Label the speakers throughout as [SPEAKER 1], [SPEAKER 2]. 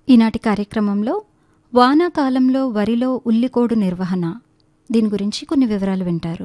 [SPEAKER 1] ఈనాటి కార్యక్రమంలో వానాకాలంలో వరిలో ఉల్లికోడు నిర్వహణ దీని గురించి కొన్ని వివరాలు వింటారు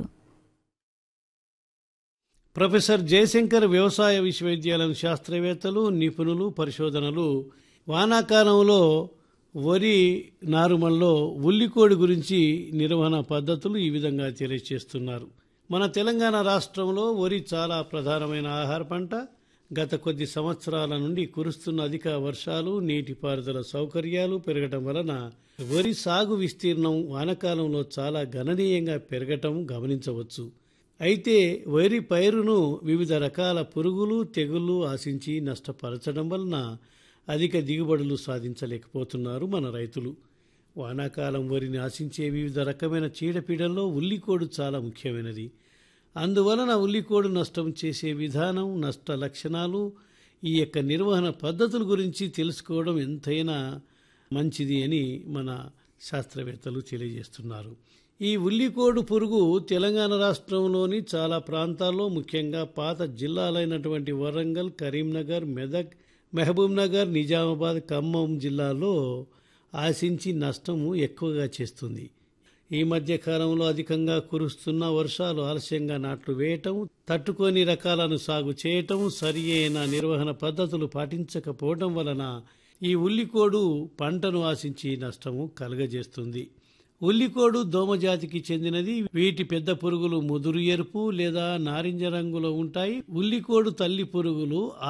[SPEAKER 2] ప్రొఫెసర్ జయశంకర్ వ్యవసాయ విశ్వవిద్యాలయం శాస్త్రవేత్తలు నిపుణులు పరిశోధనలు వానాకాలంలో వరి నారుమల్లో ఉల్లికోడి గురించి నిర్వహణ పద్ధతులు ఈ విధంగా తెలియజేస్తున్నారు మన తెలంగాణ రాష్ట్రంలో వరి చాలా ప్రధానమైన ఆహార పంట గత కొద్ది సంవత్సరాల నుండి కురుస్తున్న అధిక వర్షాలు నీటిపారుదల సౌకర్యాలు పెరగటం వలన వరి సాగు విస్తీర్ణం వానకాలంలో చాలా గణనీయంగా పెరగటం గమనించవచ్చు అయితే వరి పైరును వివిధ రకాల పురుగులు తెగుళ్లు ఆశించి నష్టపరచడం వలన అధిక దిగుబడులు సాధించలేకపోతున్నారు మన రైతులు వానాకాలం వరిని ఆశించే వివిధ రకమైన చీడపీడల్లో ఉల్లికోడు చాలా ముఖ్యమైనది అందువలన ఉల్లికోడు నష్టం చేసే విధానం నష్ట లక్షణాలు ఈ యొక్క నిర్వహణ పద్ధతుల గురించి తెలుసుకోవడం ఎంతైనా మంచిది అని మన శాస్త్రవేత్తలు తెలియజేస్తున్నారు ఈ ఉల్లికోడు పురుగు తెలంగాణ రాష్ట్రంలోని చాలా ప్రాంతాల్లో ముఖ్యంగా పాత జిల్లాలైనటువంటి వరంగల్ కరీంనగర్ మెదక్ మహబూబ్ నగర్ నిజామాబాద్ ఖమ్మం జిల్లాలో ఆశించి నష్టము ఎక్కువగా చేస్తుంది ఈ మధ్య కాలంలో అధికంగా కురుస్తున్న వర్షాలు ఆలస్యంగా నాట్లు వేయటం తట్టుకొని రకాలను సాగు చేయటం సరి అయిన నిర్వహణ పద్ధతులు పాటించకపోవటం వలన ఈ ఉల్లికోడు పంటను ఆశించి నష్టము కలుగజేస్తుంది ఉల్లికోడు దోమజాతికి చెందినది వీటి పెద్ద పురుగులు ముదురు ఎరుపు లేదా నారింజ రంగులో ఉంటాయి ఉల్లికోడు తల్లి పురుగులు